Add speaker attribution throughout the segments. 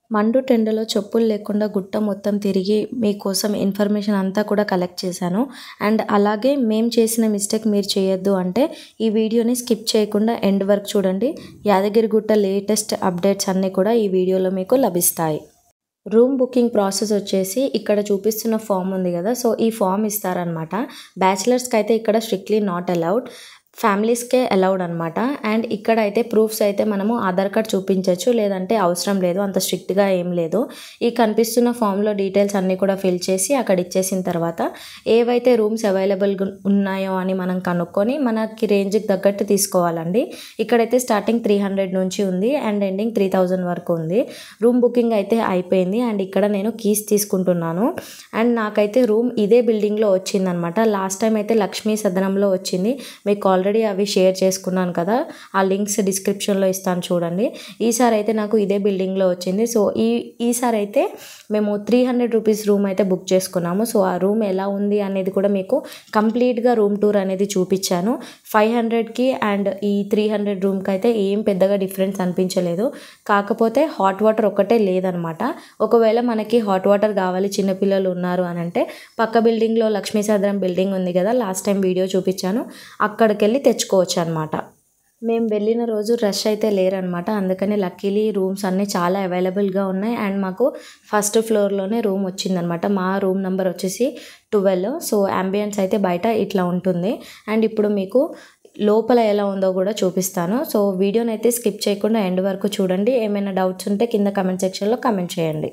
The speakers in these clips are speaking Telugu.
Speaker 1: మండు టెండలో చెప్పులు లేకుండా గుట్ట మొత్తం తిరిగి మీకోసం ఇన్ఫర్మేషన్ అంతా కూడా కలెక్ట్ చేశాను అండ్ అలాగే మేము చేసిన మిస్టేక్ మీరు చేయొద్దు అంటే ఈ వీడియోని స్కిప్ చేయకుండా ఎండ్ వరకు చూడండి యాదగిరిగుట్ట లేటెస్ట్ అప్డేట్స్ అన్నీ కూడా ఈ వీడియోలో మీకు లభిస్తాయి రూమ్ బుకింగ్ ప్రాసెస్ వచ్చేసి ఇక్కడ చూపిస్తున్న ఫామ్ ఉంది కదా సో ఈ ఫామ్ ఇస్తారనమాట బ్యాచిలర్స్కి అయితే ఇక్కడ స్ట్రిక్ట్లీ నాట్ అలౌడ్ ఫ్యామిలీస్కే అలౌడ్ అనమాట అండ్ ఇక్కడ అయితే ప్రూఫ్స్ అయితే మనము ఆధార్ కార్డ్ చూపించవచ్చు లేదంటే అవసరం లేదు అంత స్ట్రిక్ట్గా ఏం లేదు ఈ కనిపిస్తున్న ఫామ్లో డీటెయిల్స్ అన్నీ కూడా ఫిల్ చేసి అక్కడ ఇచ్చేసిన తర్వాత ఏవైతే రూమ్స్ అవైలబుల్ ఉన్నాయో అని మనం కనుక్కొని మనకి రేంజ్కి తగ్గట్టు తీసుకోవాలండి ఇక్కడైతే స్టార్టింగ్ త్రీ హండ్రెడ్ నుంచి ఉంది అండ్ ఎండింగ్ త్రీ థౌజండ్ వరకు ఉంది రూమ్ బుకింగ్ అయితే అయిపోయింది అండ్ ఇక్కడ నేను కీస్ తీసుకుంటున్నాను అండ్ నాకైతే రూమ్ ఇదే బిల్డింగ్లో వచ్చిందనమాట లాస్ట్ టైం అయితే లక్ష్మీ సదనంలో వచ్చింది మీకు ఆల్రెడీ అవి షేర్ చేసుకున్నాను కదా ఆ లింక్స్ డిస్క్రిప్షన్లో ఇస్తాను చూడండి ఈసారి అయితే నాకు ఇదే బిల్డింగ్లో వచ్చింది సో ఈ ఈసారి అయితే మేము త్రీ హండ్రెడ్ రూపీస్ రూమ్ అయితే బుక్ చేసుకున్నాము సో ఆ రూమ్ ఎలా ఉంది అనేది కూడా మీకు కంప్లీట్గా రూమ్ టూర్ అనేది చూపించాను ఫైవ్ హండ్రెడ్కి అండ్ ఈ త్రీ హండ్రెడ్ రూమ్కి అయితే ఏం పెద్దగా డిఫరెన్స్ అనిపించలేదు కాకపోతే హాట్ వాటర్ ఒకటే లేదనమాట ఒకవేళ మనకి హాట్ వాటర్ కావాలి చిన్నపిల్లలు ఉన్నారు అని అంటే పక్క బిల్డింగ్లో లక్ష్మీ సదరం బిల్డింగ్ ఉంది కదా లాస్ట్ టైం వీడియో చూపించాను అక్కడికి వెళ్ళి తెచ్చుకోవచ్చు అనమాట మేము వెళ్ళిన రోజు రష్ అయితే లేరనమాట అందుకని లక్కీలీ రూమ్స్ అన్నీ చాలా అవైలబుల్గా ఉన్నాయి అండ్ మాకు ఫస్ట్ ఫ్లోర్లోనే రూమ్ వచ్చిందనమాట మా రూమ్ నెంబర్ వచ్చేసి ట్వెల్వ్ సో అంబియన్స్ అయితే బయట ఇట్లా ఉంటుంది అండ్ ఇప్పుడు మీకు లోపల ఎలా ఉందో కూడా చూపిస్తాను సో వీడియోని అయితే స్కిప్ చేయకుండా ఎండ్ వరకు చూడండి ఏమైనా డౌట్స్ ఉంటే కింద కమెంట్ సెక్షన్లో కమెంట్ చేయండి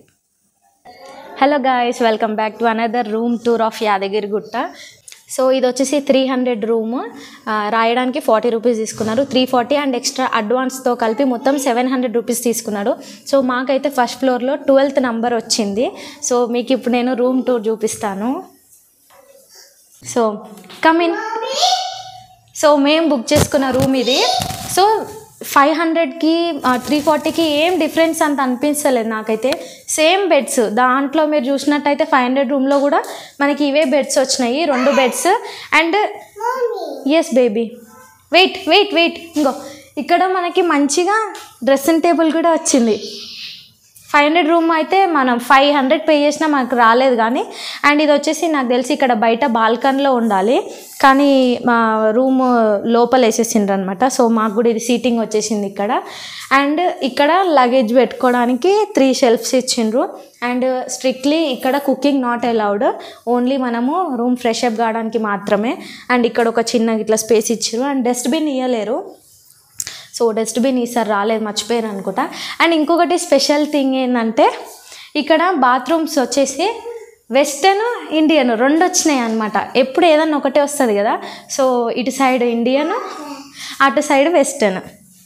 Speaker 1: hello guys welcome back to another room tour of Yadagirigutta so ఇది వచ్చేసి త్రీ హండ్రెడ్ రూమ్ రాయడానికి ఫార్టీ రూపీస్ తీసుకున్నారు త్రీ ఫార్టీ అండ్ ఎక్స్ట్రా అడ్వాన్స్తో కలిపి మొత్తం సెవెన్ హండ్రెడ్ రూపీస్ తీసుకున్నాడు సో మాకైతే ఫస్ట్ ఫ్లోర్లో ట్వెల్త్ నంబర్ వచ్చింది సో మీకు ఇప్పుడు నేను రూమ్ టూర్ చూపిస్తాను సో కమిన్ సో మేము బుక్ చేసుకున్న రూమ్ ఇది సో ఫైవ్ హండ్రెడ్కి త్రీ ఫార్టీకి ఏం డిఫరెన్స్ అంత అనిపించలేదు నాకైతే సేమ్ బెడ్స్ దాంట్లో మీరు చూసినట్టయితే ఫైవ్ హండ్రెడ్ రూమ్లో కూడా మనకి ఇవే బెడ్స్ వచ్చినాయి రెండు beds and yes baby wait wait wait ఇంకో ఇక్కడ మనకి మంచిగా డ్రెస్సింగ్ టేబుల్ కూడా వచ్చింది ఫైవ్ హండ్రెడ్ రూమ్ అయితే మనం ఫైవ్ హండ్రెడ్ పే చేసినా మనకు రాలేదు కానీ అండ్ ఇది వచ్చేసి నాకు తెలిసి ఇక్కడ బయట బాల్కన్లో ఉండాలి కానీ మా రూమ్ లోపల వేసేసిండ్రు అనమాట సో మాకు కూడా ఇది సీటింగ్ వచ్చేసింది ఇక్కడ అండ్ ఇక్కడ లగేజ్ పెట్టుకోవడానికి త్రీ షెల్ఫ్స్ ఇచ్చిండ్రు అండ్ స్ట్రిక్ట్లీ ఇక్కడ కుకింగ్ నాట్ అలౌడ్ ఓన్లీ మనము రూమ్ ఫ్రెష్ అప్ కావడానికి మాత్రమే అండ్ ఇక్కడ ఒక చిన్న ఇట్లా స్పేస్ ఇచ్చారు అండ్ డస్ట్బిన్ ఇవ్వలేరు సో డస్ట్బిన్ ఈసారి రాలేదు మర్చిపోయారు అనుకుంటా అండ్ ఇంకొకటి స్పెషల్ థింగ్ ఏంటంటే ఇక్కడ బాత్రూమ్స్ వచ్చేసి వెస్టర్న్ ఇండియన్ రెండు వచ్చినాయి అనమాట ఎప్పుడు ఏదన్నా ఒకటే వస్తుంది కదా సో ఇటు సైడ్ ఇండియన్ అటు సైడ్ వెస్టర్న్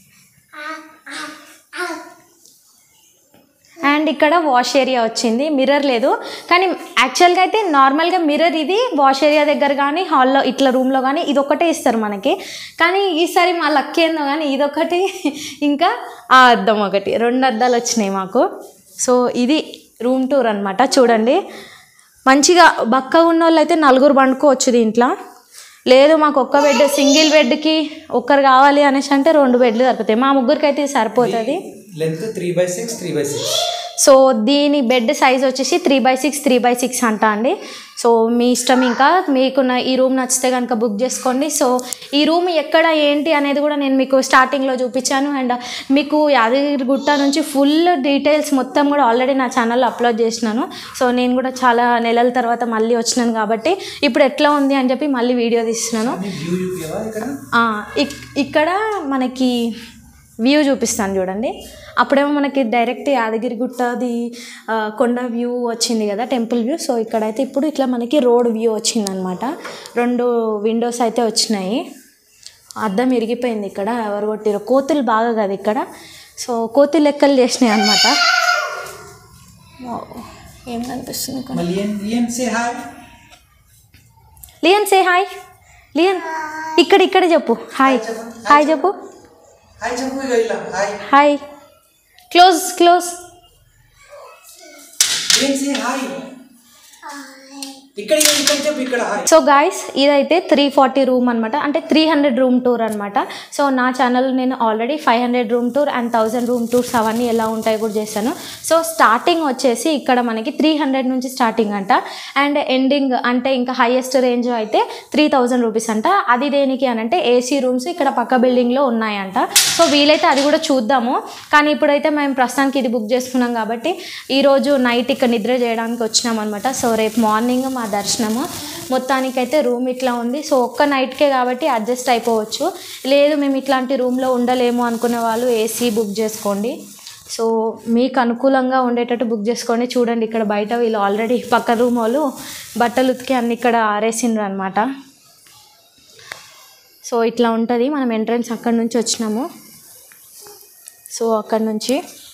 Speaker 1: అండ్ ఇక్కడ వాష్ ఏరియా వచ్చింది మిర్రర్ లేదు కానీ యాక్చువల్గా అయితే నార్మల్గా మిర్రర్ ఇది వాష్ ఏరియా దగ్గర కానీ హాల్లో ఇట్లా రూమ్లో కానీ ఇది ఒకటే ఇస్తారు మనకి కానీ ఈసారి మా లక్ ఏందో కానీ ఇదొకటి ఇంకా ఆ అద్దం ఒకటి రెండు అద్దాలు వచ్చినాయి మాకు సో ఇది రూమ్ టూర్ అనమాట చూడండి మంచిగా బక్కగా ఉన్న వాళ్ళు అయితే నలుగురు పండుకోవచ్చు దీంట్లో లేదు మాకు ఒక్క బెడ్ సింగిల్ బెడ్కి ఒక్కరు కావాలి అనేసి అంటే రెండు బెడ్లు సరిపోతాయి మా ముగ్గురికి అయితే ఇది సరిపోతుంది
Speaker 2: length three by six three by six
Speaker 1: so దీని బెడ్ సైజ్ వచ్చేసి three by six three by six అంట అండి సో మీ ఇష్టం ఇంకా మీకు నా ఈ రూమ్ నచ్చితే కనుక బుక్ చేసుకోండి సో ఈ రూమ్ ఎక్కడ ఏంటి అనేది కూడా నేను మీకు స్టార్టింగ్లో చూపించాను అండ్ మీకు యాదగిరిగుట్ట నుంచి ఫుల్ డీటెయిల్స్ మొత్తం కూడా ఆల్రెడీ నా ఛానల్లో అప్లోడ్ చేసినాను సో నేను కూడా చాలా నెలల తర్వాత మళ్ళీ వచ్చినాను కాబట్టి ఇప్పుడు ఎట్లా ఉంది అని చెప్పి మళ్ళీ వీడియో తీస్తున్నాను
Speaker 2: వ్యూ చూపించవా ఇక్కడ
Speaker 1: ఆ, ఇక్- ఇక్కడ మనకి వ్యూ చూపిస్తాను చూడండి అప్పుడేమో మనకి డైరెక్ట్ యాదగిరిగుట్టది ఆ, కొండ వ్యూ వచ్చింది కదా టెంపుల్ వ్యూ సో ఇక్కడైతే ఇప్పుడు ఇట్లా మనకి రోడ్ వ్యూ వచ్చిందనమాట రెండు విండోస్ అయితే వచ్చినాయి అద్దం ఇరిగిపోయింది ఇక్కడ ఎవరు కొట్టిరు కోతులు బాగా కదా ఇక్కడ సో కోతులు లెక్కలు చేసినాయి అనమాట ఏం కనిపిస్తుంది ఇక్కడ
Speaker 2: మళ్ళీ ఏం ఏం సే హాయ్
Speaker 1: లియన్ సే హాయ్ లియన్ ఇక్కడ ఇక్కడ చెప్పు హాయ్ హాయ్ చెప్పు
Speaker 2: హాయ్ చెప్పు ఇక ఇలా హాయ్
Speaker 1: హాయ్ క్లోజ్ క్లోజ్
Speaker 2: ఏం సే హాయ్ ఇక్కడ ఇక్కడ చెప్పు ఇక్కడ హాయ్
Speaker 1: సో గాయస్ ఇదైతే త్రీ ఫార్టీ రూమ్ అనమాట అంటే త్రీ హండ్రెడ్ రూమ్ టూర్ అనమాట సో నా ఛానల్ నేను already five hundred room tour and thousand room tours అవన్నీ ఎలా ఉంటాయో కూడా చేశాను సో స్టార్టింగ్ వచ్చేసి ఇక్కడ మనకి త్రీ హండ్రెడ్ నుంచి స్టార్టింగ్ అంట అండ్ ఎండింగ్ అంటే ఇంకా హైయెస్ట్ రేంజ్ అయితే త్రీ థౌజండ్ రూపీస్ అంట అది దేనికి అని అంటే ఏసీ రూమ్స్ ఇక్కడ పక్క బిల్డింగ్లో ఉన్నాయంట సో వీలైతే అది కూడా చూద్దాము కానీ ఇప్పుడైతే మేము ప్రస్తుతానికి ఇది బుక్ చేసుకున్నాం కాబట్టి ఈరోజు నైట్ ఇక్కడ నిద్ర చేయడానికి వచ్చినాం అనమాట సో రేపు మార్నింగ్ మా దర్శనము మొత్తానికైతే రూమ్ ఇట్లా ఉంది సో ఒక్క నైట్కే కాబట్టి అడ్జస్ట్ అయిపోవచ్చు లేదు మేము ఇట్లాంటి రూమ్లో ఉండలేము అనుకునే వాళ్ళు ఏసీ బుక్ చేసుకోండి సో మీకు అనుకూలంగా ఉండేటట్టు బుక్ చేసుకోండి చూడండి ఇక్కడ బయట వీళ్ళు ఆల్రెడీ పక్క రూమ్ వాళ్ళు బట్టలు ఉతికి అన్ని ఇక్కడ ఆరేసిండ్రు అనమాట సో ఇట్లా ఉంటుంది మనం ఎంట్రన్స్ అక్కడ నుంచి వచ్చినాము సో అక్కడ నుంచి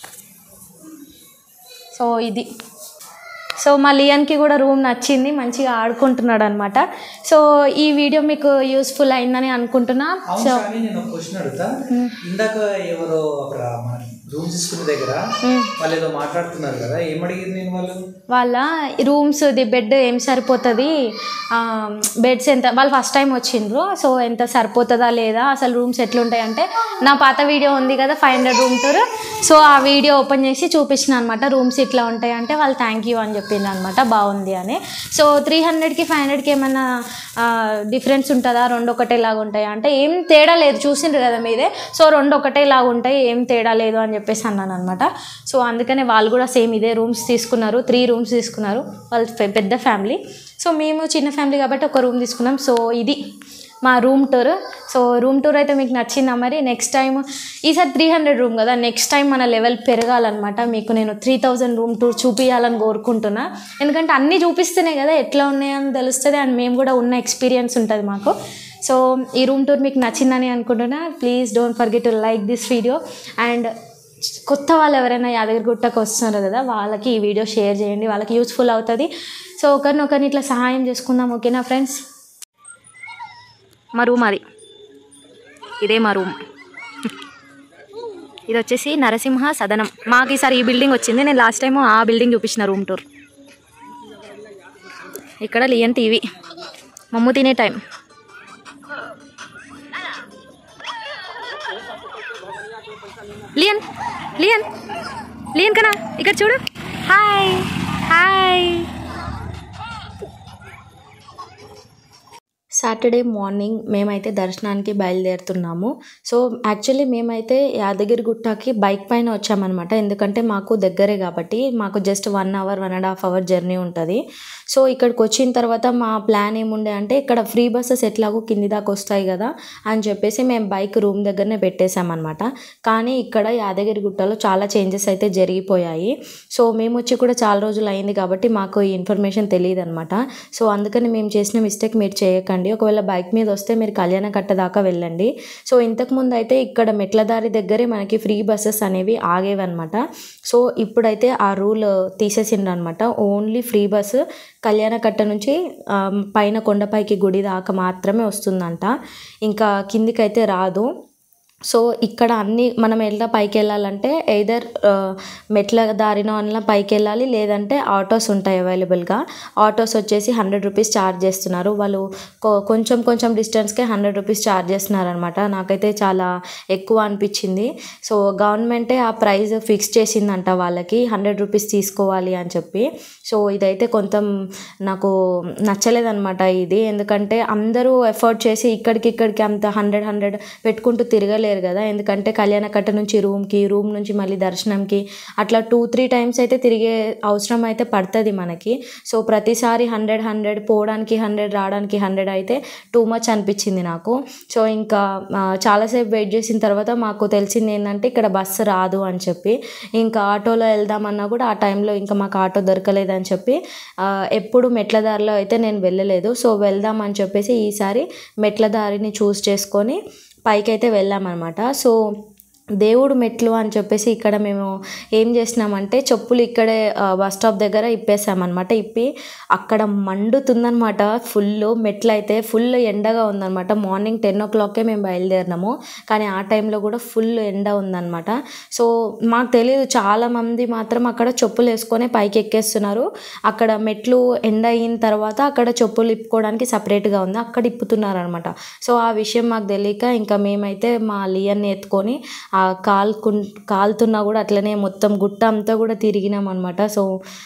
Speaker 1: సో ఇది సో మా లియన్కి కూడా రూమ్ నచ్చింది మంచిగా ఆడుకుంటున్నాడు అనమాట సో ఈ వీడియో మీకు యూస్ఫుల్ అయిందని అనుకుంటున్నా
Speaker 2: అవును
Speaker 1: సో
Speaker 2: కానీ నేను ఒక క్వశ్చన్ అడుగుతా ఇందాక ఎవరో అక్కడ మన రూమ్ తీసుకున్న దగ్గర
Speaker 1: మ్మ్.
Speaker 2: వాళ్ళు ఏదో మాట్లాడుతున్నారు కదా ఏం అడిగింది నేను వాళ్ళు
Speaker 1: వాళ్ళ రూమ్స్ ది బెడ్ ఏం సరిపోతుంది బెడ్స్ ఎంత వాళ్ళు ఫస్ట్ టైం వచ్చిండ్రు సో ఎంత సరిపోతుందా లేదా అసలు రూమ్స్ ఎట్లుంటాయి అంటే నా పాత వీడియో ఉంది కదా five hundred room tour so ఆ వీడియో ఓపెన్ చేసి చూపించిన అనమాట రూమ్స్ ఇట్లా ఉంటాయి అంటే వాళ్ళు థ్యాంక్ యూ అని చెప్పింది అనమాట బాగుంది అని సో త్రీ హండ్రెడ్కి ఫైవ్ హండ్రెడ్కి ఏమైనా డిఫరెన్స్ ఉంటుందా రెండు ఒకటేలాగా ఉంటాయా అంటే ఏం తేడా లేదు చూసిండ్రు కదా మీదే సో రెండు ఒకటేలాగా ఉంటాయి ఏం తేడా లేదు అని చెప్పేసి అన్నాను అనమాట సో అందుకనే వాళ్ళు కూడా సేమ్ ఇదే రూమ్స్ తీసుకున్నారు త్రీ రూమ్స్ తీసుకున్నారు వాళ్ళు పె- పెద్ద ఫ్యామిలీ సో మేము చిన్న ఫ్యామిలీ కాబట్టి ఒక రూమ్ తీసుకున్నాం సో ఇది మా room tour so room tour అయితే మీకు నచ్చిందా మరి నెక్స్ట్ టైం ఈసారి త్రీ హండ్రెడ్ రూమ్ కదా నెక్స్ట్ టైం మన లెవెల్ పెరగాలన్నమాట మీకు నేను త్రీ థౌజండ్ రూమ్ టూర్ చూపించాలని కోరుకుంటున్నా ఎందుకంటే అన్నీ చూపిస్తేనే కదా ఎట్లా ఉన్నాయని తెలుస్తుంది అండ్ మేము కూడా ఉన్న ఎక్స్పీరియన్స్ ఉంటుంది మాకు సో ఈ రూమ్ టూర్ మీకు నచ్చిందని అనుకుంటున్నా please don't forget to like this video and కొత్త వాళ్ళు ఎవరైనా యాదగిరిగుట్టకు వస్తున్నారు కదా వాళ్ళకి ఈ వీడియో షేర్ చేయండి వాళ్ళకి యూస్ఫుల్ అవుతుంది సో ఒకరినొకరిని ఇట్లా సహాయం చేసుకుందాం ఓకేనా ఫ్రెండ్స్ మా రూమ్ అది ఇదే మా రూమ్ ఇది వచ్చేసి నరసింహ సదనం మాకు ఈసారి ఈ బిల్డింగ్ వచ్చింది నేను లాస్ట్ టైం ఆ బిల్డింగ్ చూపించిన రూమ్ టూర్ ఇక్కడ లియన్ టీవీ మమ్ము తినే టైం లియన్ లియన్ లియన్ కనా ఇక్కడ చూడు హాయ్ హాయ్ సాటర్డే మార్నింగ్ మేమైతే దర్శనానికి బయలుదేరుతున్నాము సో యాక్చువల్లీ మేమైతే యాదగిరిగుట్టకి బైక్ పైన వచ్చామన్నమాట ఎందుకంటే మాకు దగ్గరే కాబట్టి మాకు just one hour one and half hour journey ఉంటుంది సో ఇక్కడికి వచ్చిన తర్వాత మా ప్లాన్ ఏముండే అంటే ఇక్కడ ఫ్రీ బస్సెస్ ఎట్లాగో కింది దాకా వస్తాయి కదా అని చెప్పేసి మేము బైక్ రూమ్ దగ్గరనే పెట్టేశామన్నమాట కానీ ఇక్కడ యాదగిరిగుట్టలో చాలా చేంజెస్ అయితే జరిగిపోయాయి సో మేము వచ్చి కూడా చాలా రోజులు అయింది కాబట్టి మాకు ఈ ఇన్ఫర్మేషన్ తెలియదు అనమాట సో అందుకని మేము చేసిన మిస్టేక్ మీరు చేయకండి ఒకవేళ బైక్ మీద వస్తే మీరు కళ్యాణ కట్ట దాకా వెళ్ళండి సో ఇంతకుముందు అయితే ఇక్కడ మెట్ల దారి దగ్గరే మనకి ఫ్రీ బస్సెస్ అనేవి ఆగేవి అనమాట సో ఇప్పుడైతే ఆ రూల్ తీసేసిండ్రు అనమాట ఓన్లీ ఫ్రీ బస్సు కళ్యాణ కట్ట నుంచి ఆ, పైన కొండపైకి గుడి దాకా మాత్రమే వస్తుందంట ఇంకా కిందికైతే రాదు సో ఇక్కడ అన్ని మనం ఎలా పైకి వెళ్ళాలంటే ఎయిదర్ మెట్ల దారిన అలా పైకి వెళ్ళాలి లేదంటే ఆటోస్ ఉంటాయి అవైలబుల్గా ఆటోస్ వచ్చేసి హండ్రెడ్ రూపీస్ ఛార్జ్ చేస్తున్నారు వాళ్ళు కొ- కొంచెం కొంచెం డిస్టెన్స్కే హండ్రెడ్ రూపీస్ ఛార్జ్ చేస్తున్నారు అనమాట నాకైతే చాలా ఎక్కువ అనిపించింది సో గవర్నమెంటే ఆ ప్రైస్ ఫిక్స్ చేసిందంట వాళ్ళకి హండ్రెడ్ రూపీస్ తీసుకోవాలి అని చెప్పి సో ఇదైతే కొంత నాకు నచ్చలేదన్నమాట ఇది ఎందుకంటే అందరూ ఎఫర్ట్ చేసి ఇక్కడికి ఇక్కడికి అంత హండ్రెడ్ హండ్రెడ్ పెట్టుకుంటూ తిరగలేరు కదా ఎందుకంటే కళ్యాణ కట్ట నుంచి రూమ్కి రూమ్ నుంచి మళ్ళీ దర్శనంకి అట్లా టూ త్రీ టైమ్స్ అయితే తిరిగే అవసరం అయితే పడుతుంది మనకి సో ప్రతిసారి హండ్రెడ్ హండ్రెడ్ పోవడానికి హండ్రెడ్ రావడానికి హండ్రెడ్ అయితే టూ మచ్ అనిపించింది నాకు సో ఇంకా ఆ, చాలాసేపు వెయిట్ చేసిన తర్వాత మాకు తెలిసింది ఏంటంటే ఇక్కడ బస్సు రాదు అని చెప్పి ఇంకా ఆటోలో వెళ్దామన్నా కూడా ఆ టైంలో ఇంకా మాకు ఆటో దొరకలేదని చెప్పి ఆ, ఎప్పుడు మెట్ల దారిలో అయితే నేను వెళ్ళలేదు సో వెళ్దామని చెప్పేసి ఈసారి మెట్ల దారిని చూస్ చేసుకొని పైకి అయితే వెళ్ళామన్నమాట సో దేవుడు మెట్లు అని చెప్పేసి ఇక్కడ మేము ఏం చేసినామంటే చెప్పులు ఇక్కడే ఆ, బస్ స్టాప్ దగ్గర ఇప్పేసామన్నమాట ఇప్పి అక్కడ మండుతుందనమాట ఫుల్ మెట్లు అయితే ఫుల్ ఎండగా ఉందన్నమాట మార్నింగ్ టెన్ ఓ క్లాక్కే మేము బయలుదేరినాము కానీ ఆ టైంలో కూడా ఫుల్ ఎండ ఉందన్నమాట సో మాకు తెలియదు చాలా మంది మాత్రం అక్కడ చెప్పులు వేసుకొని పైకి ఎక్కేస్తున్నారు అక్కడ మెట్లు ఎండ అయిన తర్వాత అక్కడ చెప్పులు ఇప్పుకోవడానికి సపరేట్గా ఉంది అక్కడ ఇప్పుతున్నారు అనమాట సో ఆ విషయం మాకు తెలియక ఇంకా మేమైతే మా లియన్ని ఎత్తుకొని ఆ కాల్కు కాలుతున్నా కూడా అట్లనే మొత్తం గుట్ట అంతా కూడా తిరిగినాం అనమాట సో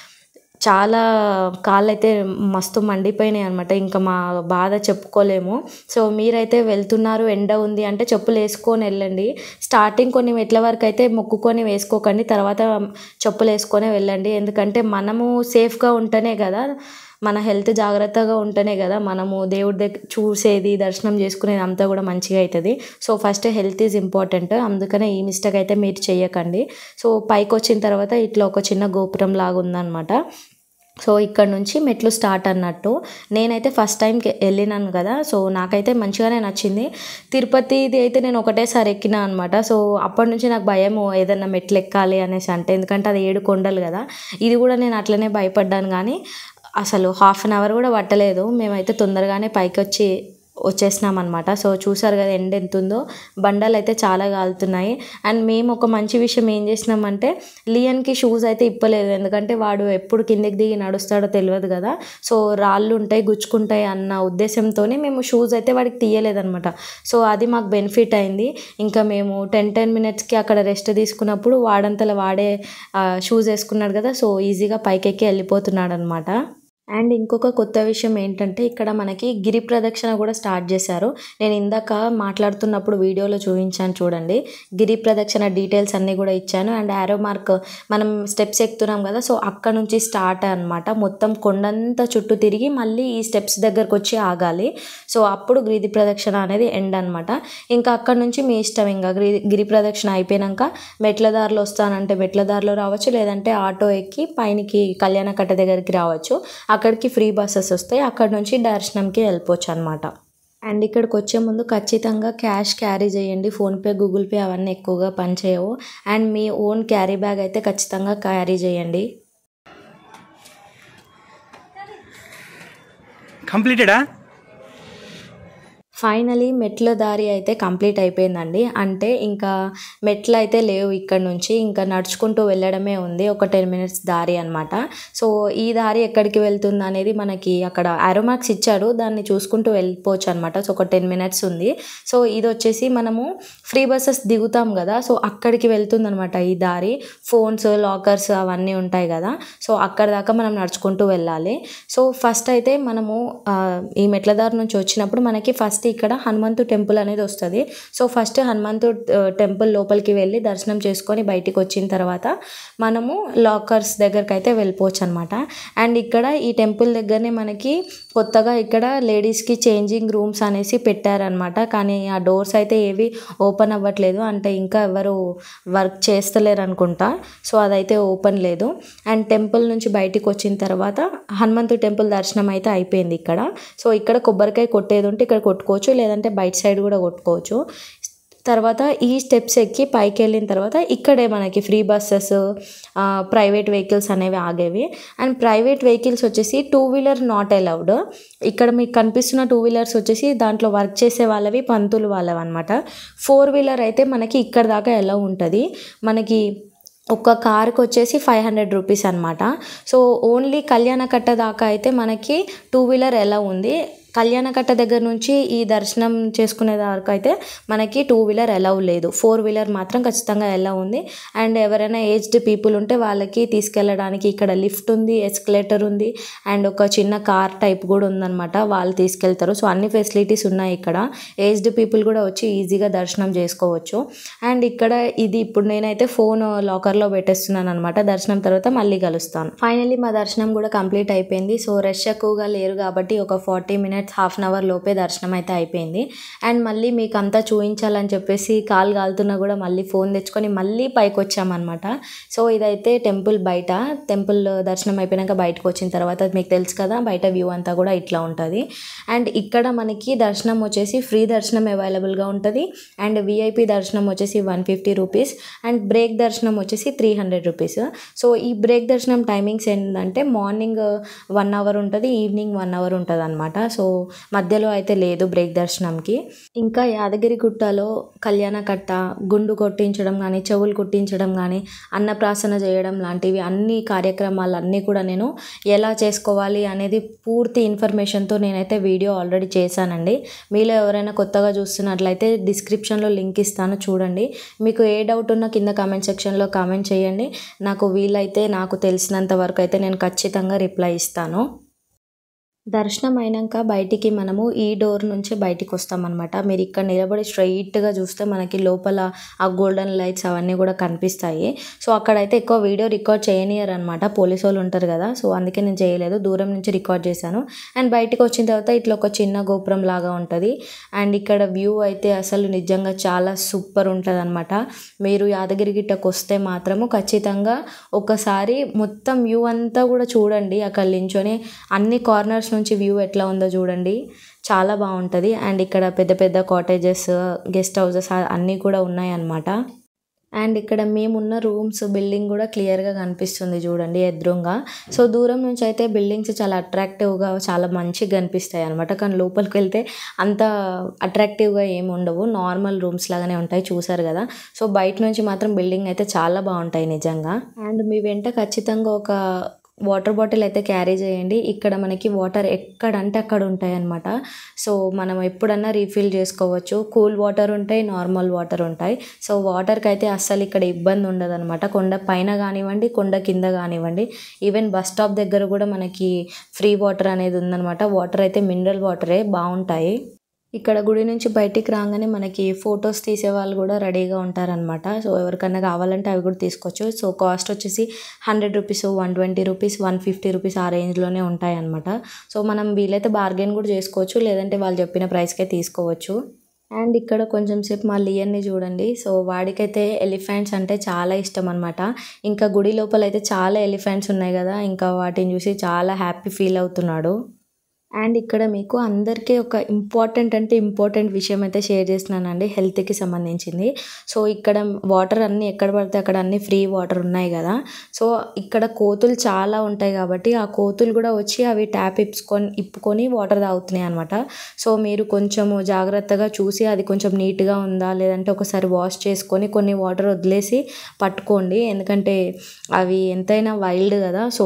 Speaker 1: చాలా కాళ్ళు అయితే మస్తు మండిపోయినాయి అనమాట ఇంకా మా బాధ చెప్పుకోలేము సో మీరైతే వెళ్తున్నారు ఎండ ఉంది అంటే చెప్పులు వేసుకొని వెళ్ళండి స్టార్టింగ్ కొన్ని మెట్ల వరకు అయితే మొక్కుకొని వేసుకోకండి తర్వాత చెప్పులు వేసుకొని వెళ్ళండి ఎందుకంటే మనము సేఫ్గా ఉంటేనే కదా మన హెల్త్ జాగ్రత్తగా ఉంటేనే కదా మనము దేవుడి దగ్గర చూసేది దర్శనం చేసుకునేది అంతా కూడా మంచిగా అవుతుంది so first health is important అందుకనే ఈ మిస్టేక్ అయితే మీరు చేయకండి సో పైకి వచ్చిన తర్వాత ఇట్లా ఒక చిన్న గోపురం లాగా ఉందన్నమాట సో ఇక్కడ నుంచి మెట్లు స్టార్ట్ అన్నట్టు నేనైతే ఫస్ట్ టైంకి వెళ్ళినాను కదా సో నాకైతే మంచిగానే నచ్చింది తిరుపతిది అయితే నేను ఒకటేసారి ఎక్కినా అనమాట సో అప్పటి నుంచి నాకు భయం ఏదన్నా మెట్లు ఎక్కాలి అనేసి అంటే ఎందుకంటే అది ఏడు కొండలు కదా ఇది కూడా నేను అట్లనే భయపడ్డాను కానీ అసలు హాఫ్ అన్ అవర్ కూడా పట్టలేదు మేమైతే తొందరగానే పైకి వచ్చి వచ్చేసినాం అనమాట సో చూసారు కదా ఎండ ఎంత ఉందో బండలు అయితే చాలా కాలుతున్నాయి అండ్ మేము ఒక మంచి విషయం ఏం చేసినామంటే లియన్కి షూస్ అయితే ఇప్పలేదు ఎందుకంటే వాడు ఎప్పుడు కిందికి దిగి నడుస్తాడో తెలియదు కదా సో రాళ్ళు ఉంటాయి గుచ్చుకుంటాయి అన్న ఉద్దేశంతోనే మేము షూస్ అయితే వాడికి తీయలేదన్నమాట సో అది మాకు బెనిఫిట్ అయింది ఇంకా మేము టెన్ టెన్ మినిట్స్కి అక్కడ రెస్ట్ తీసుకున్నప్పుడు వాడంతలో వాడే షూస్ వేసుకున్నాడు కదా సో ఈజీగా పైకెక్కి వెళ్ళిపోతున్నాడు అనమాట అండ్ ఇంకొక కొత్త విషయం ఏంటంటే ఇక్కడ మనకి గిరి ప్రదక్షిణ కూడా స్టార్ట్ చేశారు నేను ఇందాక మాట్లాడుతున్నప్పుడు వీడియోలో చూపించాను చూడండి గిరి ప్రదక్షిణ డీటెయిల్స్ అన్నీ కూడా ఇచ్చాను అండ్ ఆరో మార్క్ మనం స్టెప్స్ ఎక్కుతున్నాం కదా సో అక్కడ నుంచి స్టార్ట్ అనమాట మొత్తం కొండంతా చుట్టూ తిరిగి మళ్ళీ ఈ స్టెప్స్ దగ్గరకు వచ్చి ఆగాలి సో అప్పుడు గిరి ప్రదక్షిణ అనేది ఎండ్ అనమాట ఇంకా అక్కడ నుంచి మీ ఇష్టం ఇంకా గిరి గిరి ప్రదక్షిణ అయిపోయాక మెట్ల దారిలో వస్తానంటే మెట్ల దారిలో రావచ్చు లేదంటే ఆటో ఎక్కి పైనకి కళ్యాణ కట్ట దగ్గరికి రావచ్చు అక్కడికి ఫ్రీ బస్సెస్ వస్తాయి అక్కడ నుంచి దర్శనంకి వెళ్ళిపోవచ్చు అనమాట అండ్ ఇక్కడికి వచ్చే ముందు ఖచ్చితంగా క్యాష్ క్యారీ చేయండి ఫోన్పే గూగుల్ పే అవన్నీ ఎక్కువగా పనిచేయవు అండ్ మీ ఓన్ క్యారీ బ్యాగ్ అయితే ఖచ్చితంగా క్యారీ చేయండి
Speaker 3: కంప్లీటెడా
Speaker 1: ఫైనలీ మెట్ల దారి అయితే కంప్లీట్ అయిపోయిందండి అంటే ఇంకా మెట్లు అయితే లేవు ఇక్కడ నుంచి ఇంకా నడుచుకుంటూ వెళ్ళడమే ఉంది ఒక టెన్ మినిట్స్ దారి అనమాట సో ఈ దారి ఎక్కడికి వెళ్తుంది అనేది మనకి అక్కడ ఆరోమాక్స్ ఇచ్చాడు దాన్ని చూసుకుంటూ వెళ్ళిపోవచ్చు అనమాట సో ఒక టెన్ మినిట్స్ ఉంది సో ఇది వచ్చేసి మనము ఫ్రీ బస్సెస్ దిగుతాం కదా సో అక్కడికి వెళ్తుంది అనమాట ఈ దారి ఫోన్స్ లాకర్స్ అవన్నీ ఉంటాయి కదా సో అక్కడ దాకా మనం నడుచుకుంటూ వెళ్ళాలి సో ఫస్ట్ అయితే మనము ఆ, ఈ మెట్ల దారి నుంచి వచ్చినప్పుడు మనకి ఫస్ట్ ఇక్కడ హనుమంతు టెంపుల్ అనేది వస్తుంది సో ఫస్ట్ హనుమంతు ఆ, టెంపుల్ లోపలికి వెళ్ళి దర్శనం చేసుకొని బయటికి వచ్చిన తర్వాత మనము లాకర్స్ దగ్గరికి అయితే వెళ్ళిపోవచ్చు అనమాట అండ్ ఇక్కడ ఈ టెంపుల్ దగ్గరనే మనకి కొత్తగా ఇక్కడ లేడీస్కి చేంజింగ్ రూమ్స్ అనేసి పెట్టారనమాట కానీ ఆ డోర్స్ అయితే ఏవి ఓపెన్ అవ్వట్లేదు అంటే ఇంకా ఎవరు వర్క్ చేస్తలేరు అనుకుంటా సో అదైతే ఓపెన్ లేదు అండ్ టెంపుల్ నుంచి బయటికి వచ్చిన తర్వాత హనుమంతు టెంపుల్ దర్శనం అయితే అయిపోయింది ఇక్కడ సో ఇక్కడ కొబ్బరికాయ కొట్టేది ఉంటే ఇక్కడ కొట్టుకోవచ్చు లేదంటే బయట సైడ్ కూడా కొట్టుకోవచ్చు తర్వాత ఈ స్టెప్స్ ఎక్కి పైకి వెళ్ళిన తర్వాత ఇక్కడే మనకి ఫ్రీ బస్సెస్ ప్రైవేట్ వెహికల్స్ అనేవి ఆగేవి అండ్ ప్రైవేట్ వెహికల్స్ వచ్చేసి టూ వీలర్ నాట్ అలౌడ్ ఇక్కడ మీకు కనిపిస్తున్న టూ వీలర్స్ వచ్చేసి దాంట్లో వర్క్ చేసే వాళ్ళవి పంతులు వాళ్ళవి అనమాట ఫోర్ వీలర్ అయితే మనకి ఇక్కడ దాకా ఎలా ఉంటుంది మనకి ఒక కార్కి వచ్చేసి ఫైవ్ హండ్రెడ్ రూపీస్ అనమాట సో ఓన్లీ కళ్యాణ కట్ట దాకా అయితే మనకి టూ వీలర్ ఎలా ఉంది కళ్యాణకట్ట దగ్గర నుంచి ఈ దర్శనం చేసుకునే వరకు అయితే మనకి టూ వీలర్ అలౌ లేదు ఫోర్ వీలర్ మాత్రం ఖచ్చితంగా ఎలా ఉంది అండ్ ఎవరైనా ఏజ్డ్ పీపుల్ ఉంటే వాళ్ళకి తీసుకెళ్ళడానికి ఇక్కడ లిఫ్ట్ ఉంది ఎస్కలేటర్ ఉంది అండ్ ఒక చిన్న కార్ టైప్ కూడా ఉందన్నమాట వాళ్ళు తీసుకెళ్తారు సో అన్ని ఫెసిలిటీస్ ఉన్నాయి ఇక్కడ ఏజ్డ్ పీపుల్ కూడా వచ్చి ఈజీగా దర్శనం చేసుకోవచ్చు అండ్ ఇక్కడ ఇది ఇప్పుడు నేనైతే ఫోన్ లాకర్లో పెట్టేస్తున్నాను అనమాట దర్శనం తర్వాత మళ్ళీ కలుస్తాను ఫైనల్లీ మా దర్శనం కూడా కంప్లీట్ అయిపోయింది సో రష్ ఎక్కువగా లేరు కాబట్టి ఒక forty minutes minutes half an hour లోపే దర్శనం అయితే అయిపోయింది అండ్ మళ్ళీ మీకు అంతా చూపించాలని చెప్పేసి కాలు కాలుతున్నా కూడా మళ్ళీ ఫోన్ తెచ్చుకొని మళ్ళీ పైకి వచ్చామన్నమాట సో ఇదైతే టెంపుల్ బయట టెంపుల్ దర్శనం అయిపోయాక బయటకు వచ్చిన తర్వాత మీకు తెలుసు కదా బయట వ్యూ అంతా కూడా ఇట్లా ఉంటుంది అండ్ ఇక్కడ మనకి దర్శనం వచ్చేసి ఫ్రీ దర్శనం అవైలబుల్గా ఉంటుంది అండ్ విఐపి దర్శనం వచ్చేసి one fifty rupees and break దర్శనం వచ్చేసి త్రీ హండ్రెడ్ రూపీస్ సో ఈ బ్రేక్ దర్శనం టైమింగ్స్ ఏంటంటే మార్నింగ్ వన్ అవర్ ఉంటుంది ఈవినింగ్ వన్ అవర్ ఉంటుంది అనమాట సో మధ్యలో అయితే లేదు బ్రేక్ దర్శనంకి ఇంకా యాదగిరి గుట్టలో కళ్యాణ కట్ట గుండు కొట్టించడం కానీ చెవులు కుట్టించడం కానీ అన్నప్రాసన చేయడం లాంటివి అన్ని కార్యక్రమాలు అన్నీ కూడా నేను ఎలా చేసుకోవాలి అనేది పూర్తి ఇన్ఫర్మేషన్తో నేనైతే వీడియో ఆల్రెడీ చేశానండి మీలో ఎవరైనా కొత్తగా చూస్తున్నట్లయితే డిస్క్రిప్షన్లో లింక్ ఇస్తాను చూడండి మీకు ఏ డౌట్ ఉన్నా కింద కామెంట్ సెక్షన్లో కామెంట్ చేయండి నాకు వీలైతే నాకు తెలిసినంత వరకు అయితే నేను ఖచ్చితంగా రిప్లై ఇస్తాను దర్శనం అయినాక బయటికి మనము ఈ డోర్ నుంచి బయటికి వస్తామన్నమాట మీరు ఇక్కడ నిలబడి స్ట్రైట్గా చూస్తే మనకి లోపల ఆ గోల్డెన్ లైట్స్ అవన్నీ కూడా కనిపిస్తాయి సో అక్కడైతే ఎక్కువ వీడియో రికార్డ్ చేయనియరు అనమాట పోలీసు వాళ్ళు ఉంటారు కదా సో అందుకే నేను చేయలేదు దూరం నుంచి రికార్డ్ చేశాను అండ్ బయటికి వచ్చిన తర్వాత ఇట్లా ఒక చిన్న గోపురం లాగా ఉంటుంది అండ్ ఇక్కడ వ్యూ అయితే అసలు నిజంగా చాలా సూపర్ ఉంటుంది అనమాట మీరు యాదగిరి గిట్టకు వస్తే మాత్రము ఖచ్చితంగా ఒకసారి మొత్తం వ్యూ అంతా కూడా చూడండి అక్కడ నించొని అన్ని కార్నర్స్ నుంచి వ్యూ ఎట్లా ఉందో చూడండి చాలా బాగుంటుంది అండ్ ఇక్కడ పెద్ద పెద్ద కాటేజెస్ గెస్ట్ హౌసెస్ అన్నీ కూడా ఉన్నాయన్నమాట అండ్ ఇక్కడ మేమున్న రూమ్స్ బిల్డింగ్ కూడా క్లియర్గా కనిపిస్తుంది చూడండి ఎదురుగా సో దూరం నుంచి అయితే బిల్డింగ్స్ చాలా అట్రాక్టివ్గా చాలా మంచిగా కనిపిస్తాయి అనమాట కానీ లోపలికి వెళ్తే అంత అట్రాక్టివ్గా ఏమి ఉండవు నార్మల్ రూమ్స్ లాగానే ఉంటాయి చూసారు కదా సో బయట నుంచి మాత్రం బిల్డింగ్ అయితే చాలా బాగుంటాయి నిజంగా అండ్ మీ వెంట ఖచ్చితంగా ఒక వాటర్ బాటిల్ అయితే క్యారీ చేయండి ఇక్కడ మనకి వాటర్ ఎక్కడంటే అక్కడ ఉంటాయి అన్నమాట సో మనం ఎప్పుడన్నా రీఫిల్ చేసుకోవచ్చు కూల్ వాటర్ ఉంటాయి నార్మల్ వాటర్ ఉంటాయి సో వాటర్కి అయితే అస్సలు ఇక్కడ ఇబ్బంది ఉండదు అనమాట కొండ పైన కానివ్వండి కొండ కింద కానివ్వండి ఈవెన్ బస్ స్టాప్ దగ్గర కూడా మనకి ఫ్రీ వాటర్ అనేది ఉందన్నమాట వాటర్ అయితే మినరల్ వాటరే బాగుంటాయి ఇక్కడ గుడి నుంచి బయటికి రాగానే మనకి ఫొటోస్ తీసే వాళ్ళు కూడా రెడీగా ఉంటారనమాట సో ఎవరికైనా కావాలంటే అవి కూడా తీసుకోవచ్చు సో కాస్ట్ వచ్చేసి hundred rupees one twenty rupees one fifty rupees ఆ రేంజ్లోనే ఉంటాయి అనమాట సో మనం వీలైతే బార్గెన్ కూడా చేసుకోవచ్చు లేదంటే వాళ్ళు చెప్పిన ప్రైస్కే తీసుకోవచ్చు అండ్ ఇక్కడ కొంచెం సేపు మా లియన్ని చూడండి సో వాడికైతే ఎలిఫెంట్స్ అంటే చాలా ఇష్టం అనమాట ఇంకా గుడి లోపల అయితే చాలా ఎలిఫెంట్స్ ఉన్నాయి కదా ఇంకా వాటిని చూసి చాలా హ్యాపీ ఫీల్ అవుతున్నాడు అండ్ ఇక్కడ మీకు అందరికీ ఒక ఇంపార్టెంట్ అంటే ఇంపార్టెంట్ విషయం అయితే షేర్ చేస్తున్నానండి హెల్త్కి సంబంధించింది సో ఇక్కడ వాటర్ అన్నీ ఎక్కడ పడితే అక్కడ అన్నీ ఫ్రీ వాటర్ ఉన్నాయి కదా సో ఇక్కడ కోతులు చాలా ఉంటాయి కాబట్టి ఆ కోతులు కూడా వచ్చి అవి ట్యాప్ ఇప్పుకొని ఇప్పుకొని వాటర్ తాగుతున్నాయి అనమాట సో మీరు కొంచెము జాగ్రత్తగా చూసి అది కొంచెం నీట్గా ఉందా లేదంటే ఒకసారి వాష్ చేసుకొని కొన్ని వాటర్ వదిలేసి పట్టుకోండి ఎందుకంటే అవి ఎంతైనా వైల్డ్ కదా సో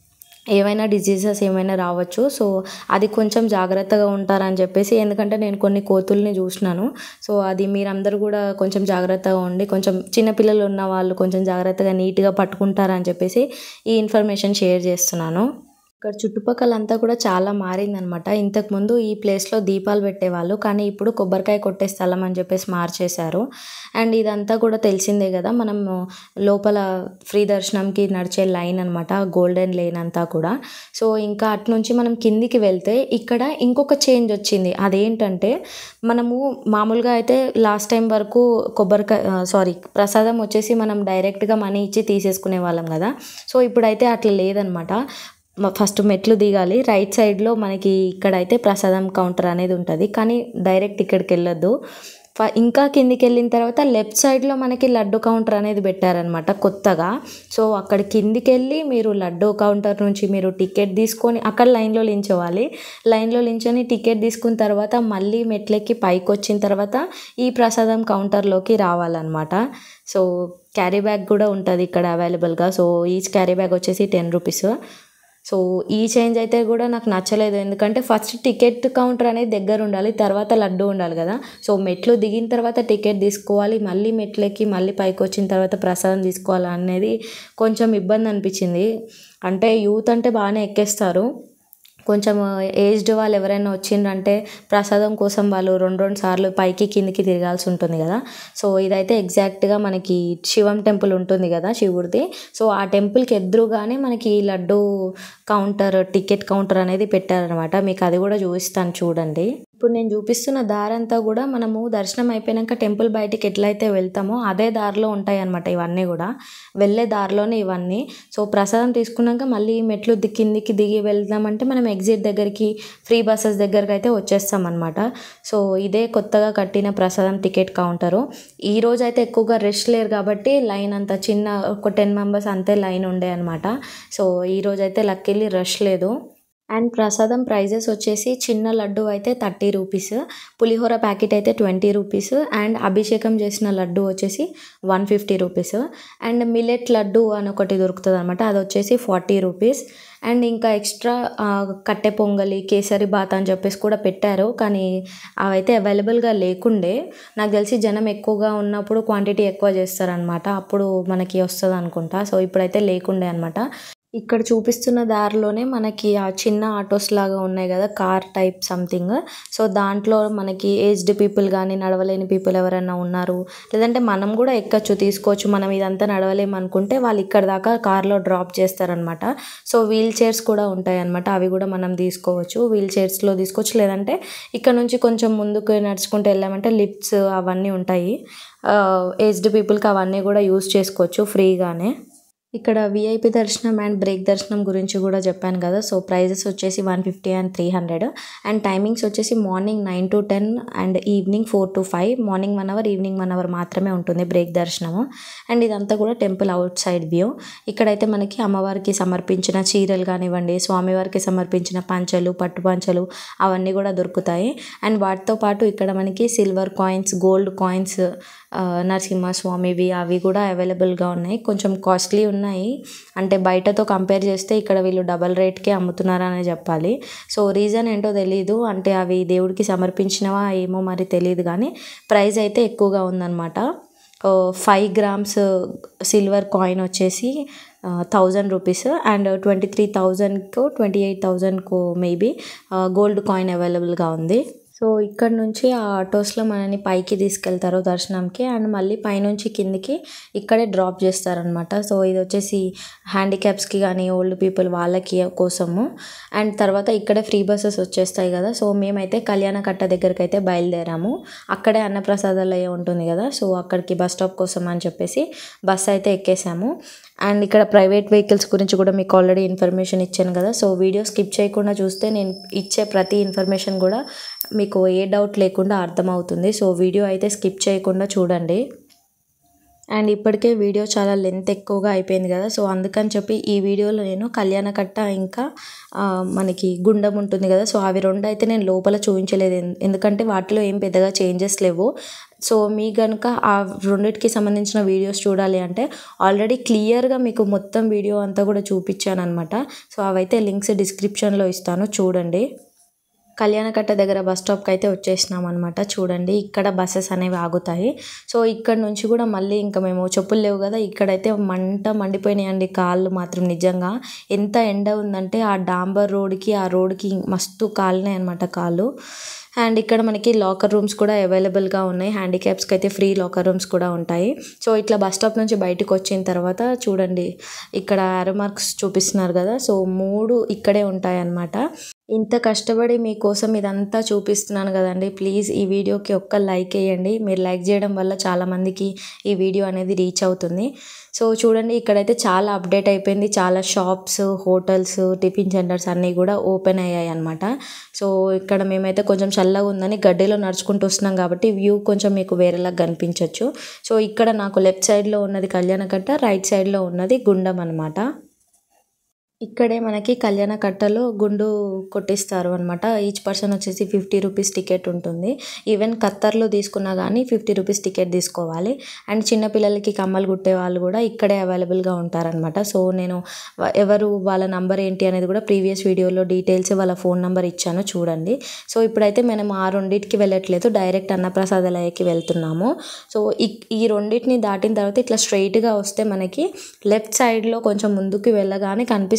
Speaker 1: ఏమైనా డిజీజెస్ ఏమైనా రావచ్చు సో అది కొంచెం జాగ్రత్తగా ఉంటారని చెప్పేసి ఎందుకంటే నేను కొన్ని కోతుల్ని చూసినాను సో అది మీరందరూ కూడా కొంచెం జాగ్రత్తగా ఉండి కొంచెం చిన్నపిల్లలు ఉన్న వాళ్ళు కొంచెం జాగ్రత్తగా నీట్గా పట్టుకుంటారని చెప్పేసి ఈ ఇన్ఫర్మేషన్ షేర్ చేస్తున్నాను ఇక్కడ చుట్టుపక్కల అంతా కూడా చాలా మారిందనమాట ఇంతకుముందు ఈ ప్లేస్లో దీపాలు పెట్టేవాళ్ళు కానీ ఇప్పుడు కొబ్బరికాయ కొట్టే స్థలం అని చెప్పేసి మార్చేశారు అండ్ ఇదంతా కూడా తెలిసిందే కదా మనం లోపల ఫ్రీ దర్శనంకి నడిచే లైన్ అనమాట గోల్డెన్ లేన్ అంతా కూడా సో ఇంకా అటు నుంచి మనం కిందికి వెళ్తే ఇక్కడ ఇంకొక చేంజ్ వచ్చింది అదేంటంటే మనము మామూలుగా అయితే లాస్ట్ టైం వరకు కొబ్బరికాయ సారీ ప్రసాదం వచ్చేసి మనం డైరెక్ట్గా మనీ ఇచ్చి తీసేసుకునే వాళ్ళం కదా సో ఇప్పుడైతే అట్లా లేదనమాట ఫస్ట్ మెట్లు దిగాలి రైట్ సైడ్లో మనకి ఇక్కడైతే ప్రసాదం కౌంటర్ అనేది ఉంటుంది కానీ డైరెక్ట్ ఇక్కడికి వెళ్ళొద్దు ఫ- ఇంకా కిందికి వెళ్ళిన తర్వాత లెఫ్ట్ సైడ్లో మనకి లడ్డు కౌంటర్ అనేది పెట్టారనమాట కొత్తగా సో అక్కడ కిందికి వెళ్ళి మీరు లడ్డు కౌంటర్ నుంచి మీరు టికెట్ తీసుకొని అక్కడ లైన్లో నించోవాలి లైన్లో నించొని టికెట్ తీసుకున్న తర్వాత మళ్ళీ మెట్లెక్కి పైకి వచ్చిన తర్వాత ఈ ప్రసాదం కౌంటర్లోకి రావాలన్నమాట సో క్యారీ బ్యాగ్ కూడా ఉంటుంది ఇక్కడ అవైలబుల్గా సో ఈచ్ క్యారీ బ్యాగ్ వచ్చేసి టెన్ రూపీస్ సో ఈ చేంజ్ అయితే కూడా నాకు నచ్చలేదు ఎందుకంటే ఫస్ట్ టికెట్ కౌంటర్ అనేది దగ్గర ఉండాలి తర్వాత లడ్డు ఉండాలి కదా సో మెట్లు దిగిన తర్వాత టికెట్ తీసుకోవాలి మళ్ళీ మెట్లెక్కి మళ్ళీ పైకి వచ్చిన తర్వాత ప్రసాదం తీసుకోవాలి అనేది కొంచెం ఇబ్బంది అనిపించింది అంటే యూత్ అంటే బాగానే ఎక్కేస్తారు కొంచెం ఏజ్డ్ వాళ్ళు ఎవరైనా వచ్చిండ్రంటే ప్రసాదం కోసం వాళ్ళు రెండు రెండు సార్లు పైకి కిందికి తిరగాల్సి ఉంటుంది కదా సో ఇదైతే ఎగ్జాక్ట్గా మనకి శివం టెంపుల్ ఉంటుంది కదా శివుడిది సో ఆ టెంపుల్కి ఎదురుగానే మనకి ఈ లడ్డు కౌంటర్ టికెట్ కౌంటర్ అనేది పెట్టారనమాట మీకు అది కూడా చూపిస్తాను చూడండి ఇప్పుడు నేను చూపిస్తున్న దారంతా కూడా మనము దర్శనం అయిపోయాక టెంపుల్ బయటికి ఎట్లయితే వెళ్తామో అదే దారిలో ఉంటాయి అనమాట ఇవన్నీ కూడా వెళ్ళే దారిలోనే ఇవన్నీ సో ప్రసాదం తీసుకున్నాక మళ్ళీ మెట్లు ది- కిందికి దిగి వెళ్దామంటే మనం ఎగ్జిట్ దగ్గరికి ఫ్రీ బస్సెస్ దగ్గరికి అయితే వచ్చేస్తాం అనమాట సో ఇదే కొత్తగా కట్టిన ప్రసాదం టికెట్ కౌంటరు ఈ రోజు అయితే ఎక్కువగా రష్ లేరు కాబట్టి లైన్ అంత చిన్న ఒక టెన్ మెంబర్స్ అంతే లైన్ ఉండే అనమాట సో ఈ రోజు అయితే లక్కీలీ రష్ లేదు అండ్ ప్రసాదం ప్రైజెస్ వచ్చేసి చిన్న లడ్డు అయితే థర్టీ రూపీస్ పులిహోర ప్యాకెట్ అయితే ట్వంటీ రూపీస్ అండ్ అభిషేకం చేసిన లడ్డు వచ్చేసి one fifty rupees and millet laddu అని ఒకటి దొరుకుతుంది అనమాట అది వచ్చేసి ఫార్టీ రూపీస్ అండ్ ఇంకా ఎక్స్ట్రా ఆ, కట్టె పొంగలి కేసరి బాత్ అని చెప్పేసి కూడా పెట్టారు కానీ అవైతే అవైలబుల్గా లేకుండే నాకు తెలిసి జనం ఎక్కువగా ఉన్నప్పుడు క్వాంటిటీ ఎక్కువ చేస్తారనమాట అప్పుడు మనకి వస్తుంది అనుకుంటా సో ఇప్పుడైతే లేకుండే అనమాట ఇక్కడ చూపిస్తున్న దారిలోనే మనకి ఆ చిన్న ఆటోస్ లాగా ఉన్నాయి కదా కార్ టైప్ సంథింగ్ సో దాంట్లో మనకి ఏజ్డ్ పీపుల్ కానీ నడవలేని పీపుల్ ఎవరైనా ఉన్నారు లేదంటే మనం కూడా ఎక్కచ్చు తీసుకోవచ్చు మనం ఇదంతా నడవలేము అనుకుంటే వాళ్ళు ఇక్కడ దాకా కార్లో డ్రాప్ చేస్తారనమాట సో వీల్ చైర్స్ కూడా ఉంటాయి అనమాట అవి కూడా మనం తీసుకోవచ్చు వీల్ చైర్స్లో తీసుకోవచ్చు లేదంటే ఇక్కడ నుంచి కొంచెం ముందుకు నడుచుకుంటూ వెళ్ళామంటే లిఫ్ట్స్ అవన్నీ ఉంటాయి ఏజ్డ్ పీపుల్కి అవన్నీ కూడా యూస్ చేసుకోవచ్చు ఫ్రీగానే ఇక్కడ విఐపి దర్శనం అండ్ బ్రేక్ దర్శనం గురించి కూడా చెప్పాను కదా సో ప్రైజెస్ వచ్చేసి one fifty and three hundred and timings వచ్చేసి morning nine to ten and evening four to five morning one hour evening one hour మాత్రమే ఉంటుంది బ్రేక్ దర్శనము అండ్ ఇదంతా కూడా టెంపుల్ అవుట్ సైడ్ వ్యూ ఇక్కడైతే మనకి అమ్మవారికి సమర్పించిన చీరలు కానివ్వండి స్వామివారికి సమర్పించిన పంచలు పట్టు పంచలు అవన్నీ కూడా దొరుకుతాయి అండ్ వాటితో పాటు ఇక్కడ మనకి సిల్వర్ కాయిన్స్ గోల్డ్ కాయిన్స్ నరసింహస్వామివి అవి కూడా అవైలబుల్గా ఉన్నాయి కొంచెం కాస్ట్లీ ఉన్నాయి అంటే బయటతో కంపేర్ చేస్తే ఇక్కడ వీళ్ళు డబల్ రేట్కే అమ్ముతున్నారనే చెప్పాలి సో రీజన్ ఏంటో తెలియదు అంటే అవి దేవుడికి సమర్పించినవా ఏమో మరి తెలియదు కానీ ప్రైస్ అయితే ఎక్కువగా ఉందన్నమాట ఫైవ్ గ్రామ్స్ సిల్వర్ కాయిన్ వచ్చేసి thousand rupees and twenty three థౌజండ్కు ట్వంటీ ఎయిట్ థౌజండ్కు మేబీ గోల్డ్ కాయిన్ అవైలబుల్గా ఉంది సో ఇక్కడ నుంచి ఆ ఆటోస్లో మనని పైకి తీసుకెళ్తారు దర్శనంకి అండ్ మళ్ళీ పైనుంచి కిందికి ఇక్కడే డ్రాప్ చేస్తారనమాట సో ఇది వచ్చేసి హ్యాండిక్యాప్స్కి కానీ ఓల్డ్ పీపుల్ వాళ్ళకి కోసము అండ్ తర్వాత ఇక్కడే ఫ్రీ బస్సెస్ వచ్చేస్తాయి కదా సో మేమైతే కళ్యాణ కట్ట దగ్గరికి అయితే బయలుదేరాము అక్కడే అన్నప్రసాదాలయ ఉంటుంది కదా సో అక్కడికి బస్ స్టాప్ కోసం అని చెప్పేసి బస్ అయితే ఎక్కేసాము అండ్ ఇక్కడ ప్రైవేట్ వెహికల్స్ గురించి కూడా మీకు ఆల్రెడీ ఇన్ఫర్మేషన్ ఇచ్చాను కదా సో వీడియో స్కిప్ చేయకుండా చూస్తే నేను ఇచ్చే ప్రతి ఇన్ఫర్మేషన్ కూడా మీకు ఏ డౌట్ లేకుండా అర్థమవుతుంది సో వీడియో అయితే స్కిప్ చేయకుండా చూడండి అండ్ ఇప్పటికే వీడియో చాలా లెంత్ ఎక్కువగా అయిపోయింది కదా సో అందుకని చెప్పి ఈ వీడియోలో నేను కళ్యాణకట్ట ఇంకా ఆ, మనకి గుండం ఉంటుంది కదా సో అవి రెండు అయితే నేను లోపల చూపించలేదు ఎన్- ఎందుకంటే వాటిలో ఏం పెద్దగా చేంజెస్ లేవు సో మీ కనుక ఆ రెండింటికి సంబంధించిన వీడియోస్ చూడాలి అంటే ఆల్రెడీ క్లియర్గా మీకు మొత్తం వీడియో అంతా కూడా చూపించాను అనమాట సో అవైతే లింక్స్ డిస్క్రిప్షన్లో ఇస్తాను చూడండి కళ్యాణకట్ట దగ్గర బస్ స్టాప్కి అయితే వచ్చేసినాం అనమాట చూడండి ఇక్కడ బస్సెస్ అనేవి ఆగుతాయి సో ఇక్కడ నుంచి కూడా మళ్ళీ ఇంకా మేము చెప్పులు లేవు కదా ఇక్కడైతే మంట మండిపోయినాయండి కాళ్ళు మాత్రం నిజంగా ఎంత ఎండ ఉందంటే ఆ డాంబర్ రోడ్కి ఆ రోడ్కి మస్తు కాలినాయి అనమాట కాళ్ళు అండ్ ఇక్కడ మనకి లాకర్ రూమ్స్ కూడా అవైలబుల్గా ఉన్నాయి హ్యాండిక్యాప్స్కి అయితే ఫ్రీ లాకర్ రూమ్స్ కూడా ఉంటాయి సో ఇట్లా బస్ స్టాప్ నుంచి బయటకు వచ్చిన తర్వాత చూడండి ఇక్కడ ఆరో మార్క్స్ చూపిస్తున్నారు కదా సో మూడు ఇక్కడే ఉంటాయి అన్నమాట ఇంత కష్టపడి మీకోసం ఇదంతా చూపిస్తున్నాను కదండి ప్లీజ్ ఈ వీడియోకి ఒక్క లైక్ వేయండి మీరు లైక్ చేయడం వల్ల చాలామందికి ఈ వీడియో అనేది రీచ్ అవుతుంది సో చూడండి ఇక్కడైతే చాలా అప్డేట్ అయిపోయింది చాలా షాప్స్ హోటల్స్ టిఫిన్ సెంటర్స్ అన్నీ కూడా ఓపెన్ అయ్యాయి అనమాట సో ఇక్కడ మేమైతే కొంచెం చల్లగా ఉందని గడ్డిలో నడుచుకుంటూ వస్తున్నాం కాబట్టి వ్యూ కొంచెం మీకు వేరేలా కనిపించవచ్చు సో ఇక్కడ నాకు లెఫ్ట్ సైడ్లో ఉన్నది కళ్యాణకట్ట రైట్ సైడ్లో ఉన్నది గుండం అనమాట ఇక్కడే మనకి కళ్యాణ కట్టలో గుండు కొట్టిస్తారు అనమాట ఈచ్ పర్సన్ వచ్చేసి ఫిఫ్టీ రూపీస్ టికెట్ ఉంటుంది ఈవెన్ ఖత్తర్లో తీసుకున్నా కానీ ఫిఫ్టీ రూపీస్ టికెట్ తీసుకోవాలి అండ్ చిన్నపిల్లలకి కమ్మలు కుట్టే వాళ్ళు కూడా ఇక్కడే అవైలబుల్గా ఉంటారనమాట సో నేను వ- ఎవరు వాళ్ళ నంబర్ ఏంటి అనేది కూడా ప్రీవియస్ వీడియోలో డీటెయిల్స్ వాళ్ళ ఫోన్ నెంబర్ ఇచ్చాను చూడండి సో ఇప్పుడైతే మనం ఆ రెండింటికి వెళ్ళట్లేదు డైరెక్ట్ అన్నప్రసాదాలయకి వెళ్తున్నాము సో ఈ ఈ రెండింటిని దాటిన తర్వాత ఇట్లా స్ట్రైట్గా వస్తే మనకి లెఫ్ట్ సైడ్లో కొంచెం ముందుకు వెళ్ళగానే కనిపిస్తుంది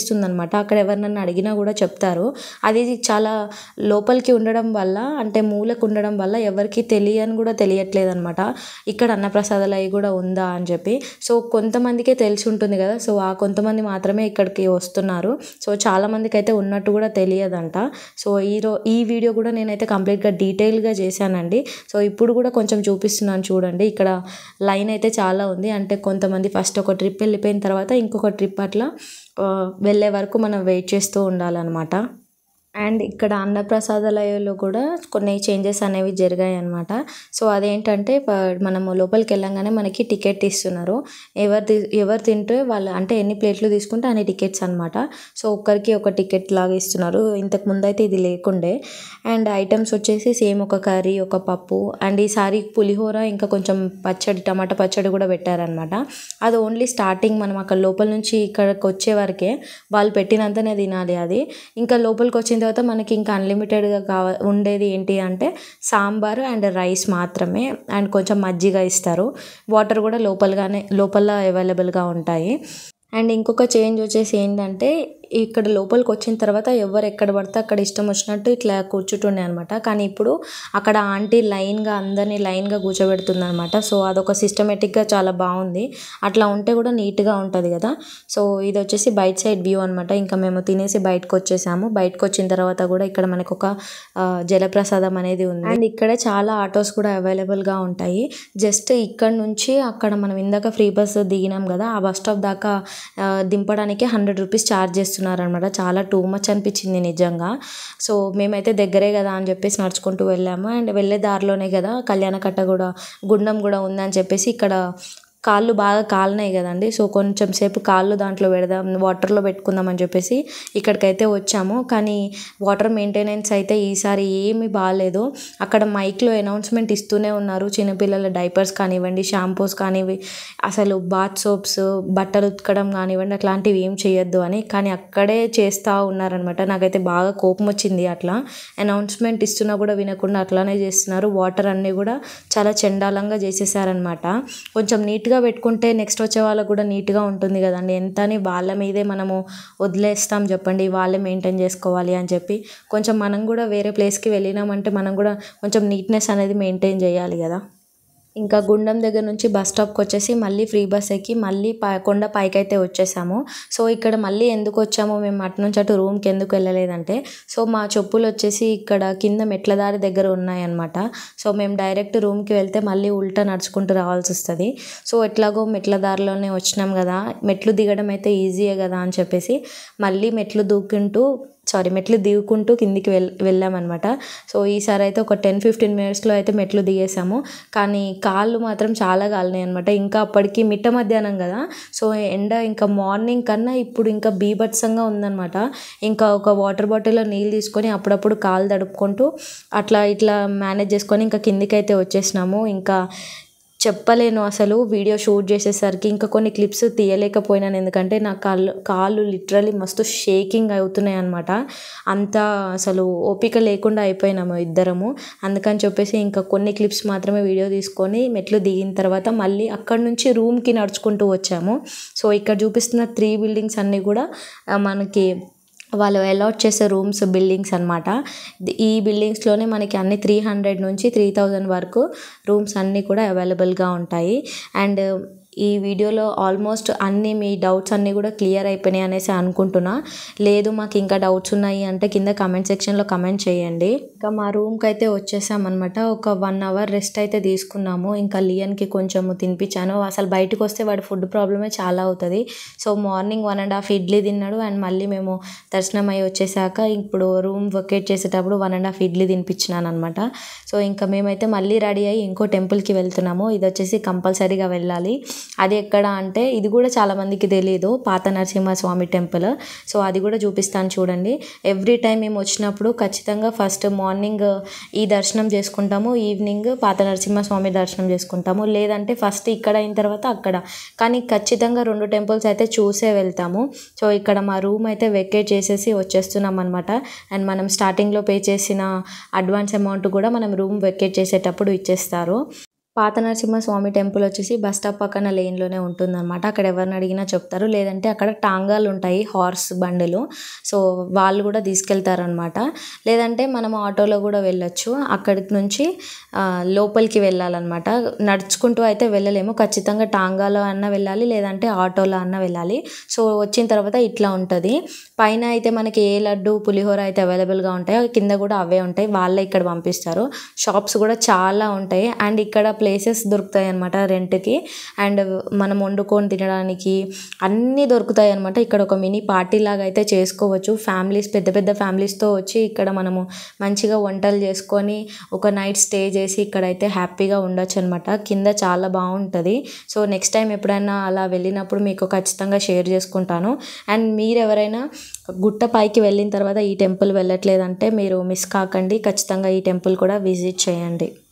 Speaker 1: కనిపిస్తుంది అనమాట అక్కడ ఎవరినన్నా అడిగినా కూడా చెప్తారు అది చాలా లోపలికి ఉండడం వల్ల అంటే మూలకు ఉండడం వల్ల ఎవరికి తెలియని కూడా తెలియట్లేదు అనమాట ఇక్కడ అన్నప్రసాదాలయ కూడా ఉందా అని చెప్పి సో కొంతమందికే తెలిసి ఉంటుంది కదా సో ఆ కొంతమంది మాత్రమే ఇక్కడికి వస్తున్నారు సో చాలా మందికి అయితే ఉన్నట్టు కూడా తెలియదంట సో ఈ రో ఈ వీడియో కూడా నేనైతే కంప్లీట్గా డీటెయిల్గా చేశానండి సో ఇప్పుడు కూడా కొంచెం చూపిస్తున్నాను చూడండి ఇక్కడ లైన్ అయితే చాలా ఉంది అంటే కొంతమంది ఫస్ట్ ఒక ట్రిప్ వెళ్ళిపోయిన తర్వాత ఇంకొక ట్రిప్ అట్లా ఆ, వెళ్ళే వరకు మనం వెయిట్ చేస్తూ ఉండాలన్నమాట అండ్ ఇక్కడ అన్నప్రసాదాలయంలో కూడా కొన్ని చేంజెస్ అనేవి జరిగాయి అనమాట సో అదేంటంటే ప- మనము లోపలికి వెళ్ళంగానే మనకి టికెట్ ఇస్తున్నారు ఎవరు తీ- ఎవరు తింటే వాళ్ళు అంటే ఎన్ని ప్లేట్లు తీసుకుంటే అన్ని టికెట్స్ అనమాట సో ఒక్కరికి ఒక టికెట్ లాగా ఇస్తున్నారు ఇంతకు ముందు అయితే ఇది లేకుండే అండ్ ఐటమ్స్ వచ్చేసి సేమ్ ఒక కర్రీ ఒక పప్పు అండ్ ఈసారి పులిహోర ఇంకా కొంచెం పచ్చడి టమాటా పచ్చడి కూడా పెట్టారనమాట అది ఓన్లీ స్టార్టింగ్ మనం అక్కడ లోపల నుంచి ఇక్కడికి వచ్చే వరకే వాళ్ళు పెట్టినంతనే తినాలి అది ఇంకా లోపలికి వచ్చిన తర్వాత మనకి ఇంకా అన్లిమిటెడ్గా కావ ఉండేది ఏంటి అంటే సాంబార్ అండ్ రైస్ మాత్రమే అండ్ కొంచెం మజ్జిగ ఇస్తారు వాటర్ కూడా లోపలగానే లోపల అవైలబుల్గా ఉంటాయి అండ్ ఇంకొక చేంజ్ వచ్చేసి ఏంటంటే ఇక్కడ లోపలికి వచ్చిన తర్వాత ఎవరు ఎక్కడ పడితే అక్కడ ఇష్టం వచ్చినట్టు ఇట్లా కూర్చుంటుండే అనమాట కానీ ఇప్పుడు అక్కడ ఆంటీ లైన్గా అందరినీ లైన్గా కూర్చోబెడుతుంది అనమాట సో అదొక సిస్టమేటిక్గా చాలా బాగుంది అట్లా ఉంటే కూడా నీట్గా ఉంటుంది కదా సో ఇది వచ్చేసి బయట సైడ్ వ్యూ అనమాట ఇంకా మేము తినేసి బయటకు వచ్చేసాము బయటకు వచ్చిన తర్వాత కూడా ఇక్కడ మనకు ఒక ఆ, జలప్రసాదం అనేది ఉంది అండ్ ఇక్కడ చాలా ఆటోస్ కూడా అవైలబుల్గా ఉంటాయి జస్ట్ ఇక్కడ నుంచి అక్కడ మనం ఇందాక ఫ్రీ బస్ దిగినాం కదా ఆ బస్ స్టాప్ దాకా ఆ, దింపడానికి హండ్రెడ్ రూపీస్ ఛార్జ్ చేస్తున్నారు అనమాట చాలా టూ మచ్ అనిపించింది నిజంగా సో మేమైతే దగ్గరే కదా అని చెప్పేసి నడుచుకుంటూ వెళ్ళాము అండ్ వెళ్ళే దారిలోనే కదా కళ్యాణకట్ట కూడా గుండం కూడా ఉందని చెప్పేసి ఇక్కడ కాళ్ళు బాగా కాలినాయి కదండి సో కొంచెం సేపు కాళ్ళు దాంట్లో పెడదాం వాటర్లో పెట్టుకుందాం అని చెప్పేసి ఇక్కడికైతే వచ్చాము కానీ వాటర్ మెయింటెనెన్స్ అయితే ఈసారి ఏమీ బాగాలేదు అక్కడ మైక్లో అనౌన్స్మెంట్ ఇస్తూనే ఉన్నారు చిన్నపిల్లల డైపర్స్ కానివ్వండి షాంపూస్ కానివ్వండి అసలు బాత్ సోప్స్ బట్టలు ఉతకడం కానివ్వండి అట్లాంటివి ఏం చేయొద్దు అని కానీ అక్కడే చేస్తూ ఉన్నారనమాట నాకైతే బాగా కోపం వచ్చింది అట్లా అనౌన్స్మెంట్ ఇస్తున్నా కూడా వినకుండా అట్లానే చేస్తున్నారు వాటర్ అన్నీ కూడా చాలా చండాలంగా చేసేసారనమాట కొంచెం నీట్గా పెట్టుకుంటే నెక్స్ట్ వచ్చే వాళ్ళకు కూడా నీట్గా ఉంటుంది కదండి ఎంత అని వాళ్ళ మీదే మనము వదిలేస్తాం చెప్పండి వాళ్ళే మెయింటైన్ చేసుకోవాలి అని చెప్పి కొంచెం మనం కూడా వేరే ప్లేస్కి వెళ్ళినామంటే మనం కూడా కొంచెం నీట్నెస్ అనేది మెయింటైన్ చేయాలి కదా ఇంకా గుండం దగ్గర నుంచి బస్ స్టాప్కి వచ్చేసి మళ్ళీ ఫ్రీ బస్ ఎక్కి మళ్ళీ పై కొండ పైకి అయితే వచ్చేసాము సో ఇక్కడ మళ్ళీ ఎందుకు వచ్చామో మేము అటు నుంచి అటు రూమ్కి ఎందుకు వెళ్ళలేదంటే సో మా చెప్పులు వచ్చేసి ఇక్కడ కింద మెట్ల దారి దగ్గర ఉన్నాయన్నమాట సో మేము డైరెక్ట్ రూమ్కి వెళ్తే మళ్ళీ ఉల్టా నడుచుకుంటూ రావాల్సి వస్తుంది సో ఎట్లాగో మెట్ల దారిలోనే వచ్చినాం కదా మెట్లు దిగడం అయితే ఈజీయే కదా అని చెప్పేసి మళ్ళీ మెట్లు దూకుంటూ సారీ మెట్లు దిగుకుంటూ కిందికి వెళ్ వెళ్ళామన్నమాట సో ఈసారి అయితే ఒక టెన్ ఫిఫ్టీన్ మినిట్స్లో అయితే మెట్లు దిగేసాము కానీ కాళ్ళు మాత్రం చాలా కాలినాయి అనమాట ఇంకా అప్పటికి మిట్ట మధ్యాహ్నం కదా సో ఎండ ఇంకా మార్నింగ్ కన్నా ఇప్పుడు ఇంకా బీభత్సంగా ఉందన్నమాట ఇంకా ఒక వాటర్ బాటిల్లో నీళ్ళు తీసుకొని అప్పుడప్పుడు కాలు తడుపుకుంటూ అట్లా ఇట్లా మేనేజ్ చేసుకొని ఇంకా కిందికి అయితే వచ్చేసినాము ఇంకా చెప్పలేను అసలు వీడియో షూట్ చేసేసరికి ఇంకా కొన్ని క్లిప్స్ తీయలేకపోయినాను ఎందుకంటే నా కాళ్ళు కాళ్ళు లిటరలీ మస్తు షేకింగ్ అవుతున్నాయి అనమాట అంత అసలు ఓపిక లేకుండా అయిపోయినాము ఇద్దరము అందుకని చెప్పేసి ఇంకా కొన్ని క్లిప్స్ మాత్రమే వీడియో తీసుకొని మెట్లు దిగిన తర్వాత మళ్ళీ అక్కడ నుంచి రూమ్కి నడుచుకుంటూ వచ్చాము సో ఇక్కడ చూపిస్తున్న త్రీ బిల్డింగ్స్ అన్నీ కూడా ఆ, మనకి వాళ్ళు అలాట్ చేసే రూమ్స్ బిల్డింగ్స్ అనమాట ఈ బిల్డింగ్స్లోనే మనకి అన్ని త్రీ హండ్రెడ్ నుంచి త్రీ థౌజండ్ వరకు రూమ్స్ అన్నీ కూడా అవైలబుల్గా ఉంటాయి అండ్ ఈ వీడియోలో ఆల్మోస్ట్ అన్ని మీ డౌట్స్ అన్నీ కూడా క్లియర్ అయిపోయినాయి అనేసి అనుకుంటున్నా లేదు మాకు ఇంకా డౌట్స్ ఉన్నాయి అంటే కింద కమెంట్ సెక్షన్లో కమెంట్ చేయండి ఇంకా మా రూమ్కి అయితే వచ్చేసామన్నమాట ఒక వన్ అవర్ రెస్ట్ అయితే తీసుకున్నాము ఇంకా లియన్కి కొంచెము తినిపించాను అసలు బయటకు వస్తే వాడి ఫుడ్ ప్రాబ్లమే చాలా అవుతుంది so morning one and half idli తిన్నాడు అండ్ మళ్ళీ మేము దర్శనం అయ్యి వచ్చేసాక ఇప్పుడు రూమ్ వొకేట్ చేసేటప్పుడు వన్ అండ్ హాఫ్ ఇడ్లీ తినిపించినాను అనమాట సో ఇంకా మేమైతే మళ్ళీ రెడీ అయ్యి ఇంకో టెంపుల్కి వెళ్తున్నాము ఇది వచ్చేసి కంపల్సరీగా వెళ్ళాలి అది ఎక్కడ అంటే ఇది కూడా చాలా మందికి తెలియదు పాత నరసింహస్వామి టెంపుల్ సో అది కూడా చూపిస్తాను చూడండి ఎవ్రీ టైం మేము వచ్చినప్పుడు ఖచ్చితంగా ఫస్ట్ మార్నింగ్ ఈ దర్శనం చేసుకుంటాము ఈవినింగ్ పాత నరసింహస్వామి దర్శనం చేసుకుంటాము లేదంటే ఫస్ట్ ఇక్కడ అయిన తర్వాత అక్కడ కానీ ఖచ్చితంగా రెండు టెంపుల్స్ అయితే చూసే వెళ్తాము సో ఇక్కడ మా రూమ్ అయితే వెకేట్ చేసేసి వచ్చేస్తున్నాం అనమాట అండ్ మనం స్టార్టింగ్లో పే చేసిన అడ్వాన్స్ అమౌంట్ కూడా మనం రూమ్ వెకేట్ చేసేటప్పుడు ఇచ్చేస్తారు పాత నరసింహస్వామి టెంపుల్ వచ్చేసి బస్ స్టాప్ పక్కన లేన్లోనే ఉంటుందన్నమాట అక్కడ ఎవరిని అడిగినా చెప్తారు లేదంటే అక్కడ టాంగాలు ఉంటాయి హార్స్ బండులు సో వాళ్ళు కూడా తీసుకెళ్తారనమాట లేదంటే మనం ఆటోలో కూడా వెళ్ళొచ్చు అక్కడి నుంచి ఆ, లోపలికి వెళ్ళాలన్నమాట నడుచుకుంటూ అయితే వెళ్ళలేము ఖచ్చితంగా టాంగాలో అన్న వెళ్ళాలి లేదంటే ఆటోలో అన్న వెళ్ళాలి సో వచ్చిన తర్వాత ఇట్లా ఉంటుంది పైన అయితే మనకి ఏ లడ్డు పులిహోర అయితే అవైలబుల్గా ఉంటాయో కింద కూడా అవే ఉంటాయి వాళ్ళే ఇక్కడ పంపిస్తారు షాప్స్ కూడా చాలా ఉంటాయి అండ్ ఇక్కడ ప్లేసెస్ దొరుకుతాయి అనమాట రెంట్కి అండ్ మనం వండుకొని తినడానికి అన్నీ దొరుకుతాయి అనమాట ఇక్కడ ఒక మినీ పార్టీ లాగా అయితే చేసుకోవచ్చు ఫ్యామిలీస్ పెద్ద పెద్ద ఫ్యామిలీస్తో వచ్చి ఇక్కడ మనము మంచిగా వంటలు చేసుకొని ఒక నైట్ స్టే చేసి ఇక్కడైతే హ్యాపీగా ఉండొచ్చు అనమాట కింద చాలా బాగుంటుంది సో నెక్స్ట్ టైం ఎప్పుడైనా అలా వెళ్ళినప్పుడు మీకు ఖచ్చితంగా షేర్ చేసుకుంటాను అండ్ మీరు ఎవరైనా గుట్ట పైకి వెళ్ళిన తర్వాత ఈ టెంపుల్ వెళ్ళట్లేదంటే మీరు మిస్ కాకండి ఖచ్చితంగా ఈ టెంపుల్ కూడా విజిట్ చేయండి